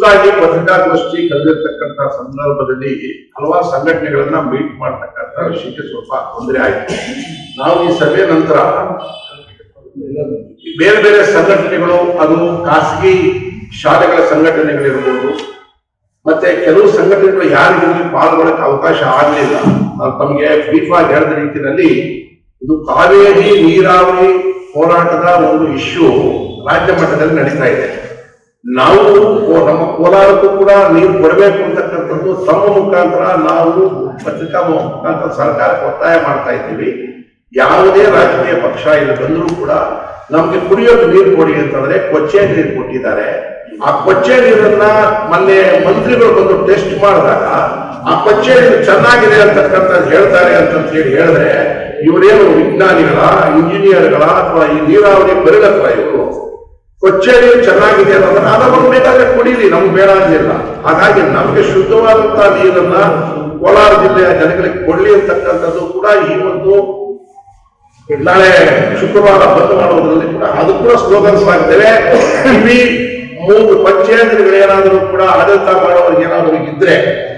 ತುರ್ತಾಗಿ ಪತ್ರಿಕಾಗೋಷ್ಠಿ ಕರೆದಿರ್ತಕ್ಕಂಥ ಸಂದರ್ಭದಲ್ಲಿ ಹಲವಾರು ಸಂಘಟನೆಗಳನ್ನ ಮೀಟ್ ಮಾಡ್ತಕ್ಕಂಥ ವಿಷಯಕ್ಕೆ ಸ್ವಲ್ಪ ತೊಂದರೆ ಆಯಿತು ನಾವು ಈ ಸಭೆ ನಂತರ ಬೇರೆ ಬೇರೆ ಸಂಘಟನೆಗಳು ಅದು ಖಾಸಗಿ ಶಾಲೆಗಳ ಸಂಘಟನೆಗಳಿರ್ಬೋದು ಮತ್ತೆ ಕೆಲವು ಸಂಘಟನೆಗಳು ಯಾರಿಗೂ ಪಾಲ್ಗೊಳ್ಳಕ್ಕೆ ಅವಕಾಶ ಆಗಲಿಲ್ಲ ನಾನು ತಮಗೆ ಬ್ರೀಫ್ ಆಗಿ ಹೇಳಿದ ರೀತಿಯಲ್ಲಿ ಇದು ಕಾವೇರಿ ನೀರಾವರಿ ಹೋರಾಟದ ಒಂದು ಇಶ್ಯೂ ರಾಜ್ಯ ಮಟ್ಟದಲ್ಲಿ ನಡೀತಾ ಇದೆ ನಾವು ಕೋ- ನಮ್ಮ ಕೋಲಾರಕ್ಕೂ ಕೂಡ ನೀರು ಕೊಡಬೇಕು ಅಂತಕ್ಕಂಥದ್ದು ತಮ್ಮ ಮುಖಾಂತರ ನಾವು ಪತ್ರಿಕಾ ಮುಖಾಂತರ ಸರ್ಕಾರಕ್ಕೆ ಒತ್ತಾಯ ಮಾಡ್ತಾ ಇದ್ದೀವಿ ಯಾವುದೇ ರಾಜಕೀಯ ಪಕ್ಷ ಇಲ್ಲಿ ಬಂದರೂ ಕೂಡ ನಮ್ಗೆ ಕುಡಿಯೋಕೆ ನೀರು ಕೊಡಿ ಅಂತಂದ್ರೆ ಕೊಚ್ಚೆ ನೀರು ಕೊಟ್ಟಿದ್ದಾರೆ ಆ ಕೊಚ್ಚೆ ನೀರನ್ನ ಮೊನ್ನೆ ಮಂತ್ರಿಗಳು ಬಂದು ಟೆಸ್ಟ್ ಮಾಡಿದಾಗ ಆ ಕೊಚ್ಚೆ ನೀರು ಚೆನ್ನಾಗಿದೆ ಅಂತಕ್ಕಂಥ ಹೇಳ್ತಾರೆ ಅಂತ ಹೇಳಿ ಹೇಳಿದ್ರೆ ಇವರೇನು ವಿಜ್ಞಾನಿಗಳ ಇಂಜಿನಿಯರ್ಗಳ ಅಥವಾ ಈ ನೀರಾವರಿ ಪರಿಣತರ ಇವರು ಕೊಚ್ಚೆ ನೀರು ಚೆನ್ನಾಗಿದೆ ಅನ್ನೋದನ್ನ ಅದನ್ನು ಬೇಕಾದ್ರೆ ಕುಡೀಲಿ ನಮ್ಗೆ ಬೇಡ ಅಂದಿಲ್ಲ ಹಾಗಾಗಿ ನಮ್ಗೆ ಶುದ್ಧವಾದಂತಹ ನೀರನ್ನ ಕೋಲಾರ ಜಿಲ್ಲೆಯ ಜನಗಳಿಗೆ ಕೊಡ್ಲಿ ಅಂತಕ್ಕಂಥದ್ದು ಕೂಡ ಈ ಒಂದು ನಾಳೆ ಶುಕ್ರವಾರ ಬಂದ್ ಮಾಡುವುದರಲ್ಲಿ ಕೂಡ ಅದು ಕೂಡ ಸ್ಲೋಗನ್ಸ್ ಆಗ್ತೇವೆ ಕಿವಿ ಮೂಗು ಪಂಚಾಯತ್ಗಳು ಏನಾದರೂ ಕೂಡ ಆಡಳಿತ ಮಾಡೋರಿಗೆ ಏನಾದರೂ ಇದ್ರೆ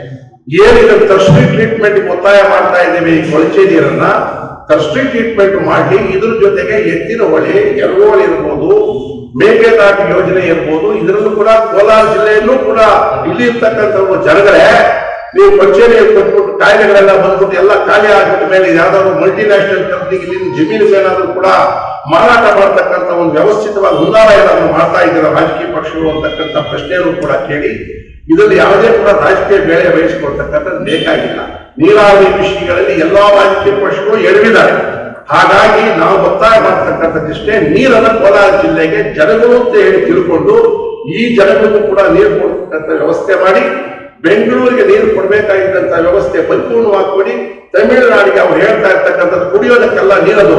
ಏನಿದೆ ತರ್ಸ್ಟಿ ಟ್ರೀಟ್ಮೆಂಟ್ ಒತ್ತಾಯ ಮಾಡ್ತಾ ಇದ್ದೇವೆ ಈ ಕೊಳಚೆ ನೀರನ್ನ ತರ್ಸ್ಟಿ ಟ್ರೀಟ್ಮೆಂಟ್ ಮಾಡಿ ಇದ್ರ ಜೊತೆಗೆ ಎತ್ತಿನ ಹೊಳೆ ಎರಗೋಳಿ ಇರ್ಬೋದು ಮೇಕೆದಾಟು ಯೋಜನೆ ಇರ್ಬೋದು ಇದರಲ್ಲೂ ಕೂಡ ಕೋಲಾರ ಜಿಲ್ಲೆಯಲ್ಲೂ ಕೂಡ ಇಲ್ಲಿ ಇರ್ತಕ್ಕಂಥ ಜನಗಳೇ ನೀವು ಕಚೇರಿ ಕೊಟ್ಬಿಟ್ಟು ಕಾಯಿಲೆಗಳೆಲ್ಲ ಬಂದ್ಬಿಟ್ಟು ಎಲ್ಲ ಖಾಲಿ ಆಗ್ಬಿಟ್ಟ ಮೇಲೆ ಯಾವ್ದಾದ್ರು ಮಲ್ಟಿನ್ಯಾಷನಲ್ ಕಂಪ್ನಿಗೆ ಇಲ್ಲಿ ಜಮೀನು ಏನಾದ್ರು ಕೂಡ ಮಾರಾಟ ಮಾಡ್ತಕ್ಕಂಥ ಒಂದು ವ್ಯವಸ್ಥಿತವಾದ ಹುನ್ನಾರ ಏನಾದ್ರು ಮಾಡ್ತಾ ಇದ್ದೀರಾ ರಾಜಕೀಯ ಪಕ್ಷಗಳು ಅಂತಕ್ಕಂಥ ಪ್ರಶ್ನೆಯನ್ನು ಕೂಡ ಕೇಳಿ ಇದರಲ್ಲಿ ಯಾವುದೇ ಕೂಡ ರಾಜಕೀಯ ಬೇಳೆ ವಹಿಸಿಕೊಳ್ತಕ್ಕಂಥದ್ದು ಬೇಕಾಗಿಲ್ಲ ನೀರಾವರಿ ವಿಷಯಗಳಲ್ಲಿ ಎಲ್ಲಾ ರಾಜಕೀಯ ಪಕ್ಷಗಳು ಎಡವಿದ್ದಾರೆ ಹಾಗಾಗಿ ನಾವು ಒತ್ತಾಯ ಮಾಡ್ತಕ್ಕಂಥದ್ದಿಷ್ಟೇ ನೀರನ್ನ ಕೋಲಾರ ಜಿಲ್ಲೆಗೆ ಜನಗಳು ಅಂತ ಹೇಳಿ ತಿಳ್ಕೊಂಡು ಈ ಜನಗಳಿಗೂ ಕೂಡ ನೀರು ಕೊಡ್ತಕ್ಕಂಥ ವ್ಯವಸ್ಥೆ ಮಾಡಿ ಬೆಂಗಳೂರಿಗೆ ನೀರು ಕೊಡಬೇಕಾಗಿದ್ದಂತ ವ್ಯವಸ್ಥೆ ಪರಿಪೂರ್ಣವಾಗಿ ಕೊಡಿ ತಮಿಳುನಾಡಿಗೆ ಅವ್ರು ಹೇಳ್ತಾ ಇರ್ತಕ್ಕಂಥದ್ದು ಕುಡಿಯೋದಕ್ಕೆಲ್ಲ ನೀರದು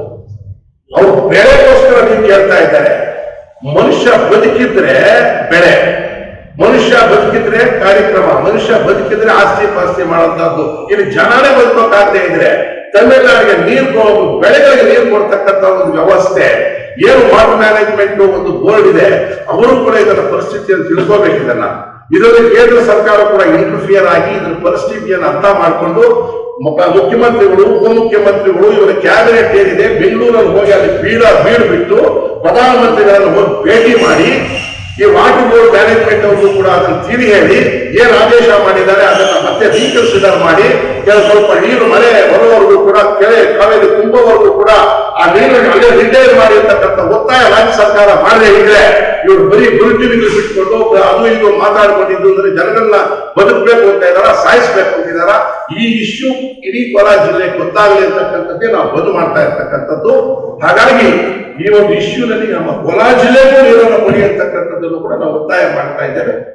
ಅವ್ರು ಬೆಳೆಗೋಸ್ಕರ ನೀವು ಕೇಳ್ತಾ ಇದ್ದಾರೆ ಮನುಷ್ಯ ಬದುಕಿದ್ರೆ ಬೆಳೆ ಮನುಷ್ಯ ಬದುಕಿದ್ರೆ ಕಾರ್ಯಕ್ರಮ ಮನುಷ್ಯ ಬದುಕಿದ್ರೆ ಆಸ್ತಿ ಪಾಸ್ತಿ ಮಾಡುವಂತಹದ್ದು ಇಲ್ಲಿ ಜನನೇ ಬದುಕೋಕಾಗದೆ ಇದ್ರೆ ತಮಿಳುನಾಡಿಗೆ ನೀರು ಕೊ- ಬೆಳೆಗಳಿಗೆ ನೀರು ಕೊಡ್ತಕ್ಕಂಥ ಒಂದು ವ್ಯವಸ್ಥೆ ಏನು ವಾಟರ್ ಮ್ಯಾನೇಜ್ಮೆಂಟ್ ಒಂದು ಬೋರ್ಡ್ ಇದೆ ಅವರು ಕೂಡ ಇದನ್ನ ಪರಿಸ್ಥಿತಿಯನ್ನು ತಿಳ್ಕೋಬೇಕು ಇದನ್ನ ಇದರಲ್ಲಿ ಕೇಂದ್ರ ಸರ್ಕಾರ ಕೂಡ ಇಂಟರ್ಫಿಯರ್ ಆಗಿ ಇದರ ಪರಿಸ್ಥಿತಿಯನ್ನು ಅರ್ಥ ಮಾಡಿಕೊಂಡು ಮುಖ- ಮುಖ್ಯಮಂತ್ರಿಗಳು ಉಪಮುಖ್ಯಮಂತ್ರಿಗಳು ಇವರ ಕ್ಯಾಬಿನೆಟ್ ಏನಿದೆ ಬೆಂಗಳೂರಲ್ಲಿ ಹೋಗಿ ಅಲ್ಲಿ ಬೀಡ ಬೀಡು ಬಿಟ್ಟು ಪ್ರಧಾನಮಂತ್ರಿಗಳನ್ನು ಹೋಗಿ ಭೇಟಿ ಮಾಡಿ ಈ ವಾಟರ್ ಬೋರ್ಡ್ ಮ್ಯಾನೇಜ್ಮೆಂಟ್ ಅವರು ಕೂಡ ಅದನ್ನು ತಿಳಿ ಹೇಳಿ ಏನ್ ಆದೇಶ ಮಾಡಿದ್ದಾರೆ ಅದನ್ನ ಮತ್ತೆ ರೀಕನ್ಸಿಡರ್ ಮಾಡಿ ಕೆಲ ಸ್ವಲ್ಪ ನೀರು ಮಳೆ ಬರುವವರೆಗೂ ಕೂಡ ಕೆರೆ ಕಾವೇರಿ ತುಂಬುವವರೆಗೂ ಕೂಡ ಆ ನೀರನ್ನು ಅಲ್ಲೇ ರಿಟೈರ್ ಮಾಡಿ ಅಂತಕ್ಕಂಥ ಒತ್ತಾಯ ರಾಜ್ಯ ಸರ್ಕಾರ ಮಾಡದೇ ಇದ್ರೆ ಇವರು ಬರೀ ಬುರುಟಿನಿಗಳು ಬಿಟ್ಕೊಂಡು ಅದು ಇದು ಮಾತಾಡ್ಕೊಂಡಿದ್ದು ಅಂದ್ರೆ ಜನಗಳನ್ನ ಬದುಕಬೇಕು ಅಂತ ಇದಾರ ಸಾಯಿಸ್ಬೇಕು ಅಂತ ಇದಾರ ಈ ಇಶ್ಯೂ ಇಡೀ ಕೋಲಾರ ಜಿಲ್ಲೆ ಗೊತ್ತಾಗಲಿ ಅಂತಕ್ಕಂಥದ್ದೇ ನಾವು ಬಂದ್ ಮಾಡ್ತಾ ಇರ್ತಕ್ಕಂಥದ್ದು ಹಾಗಾಗಿ ಈ ಒಂದು ಇಶ್ಯೂನಲ್ಲಿ ನಮ್ಮ ಕೋಲಾರ ಜಿಲ್ಲೆಗೂ ನೀರನ್ನು ಕೊಡಿ ಅಂತಕ್ಕಂಥದ್ದನ್ನು ಕೂಡ ನಾವು ಒತ್ತಾಯ ಮಾಡ್ತಾ ಇದ್ದೇವೆ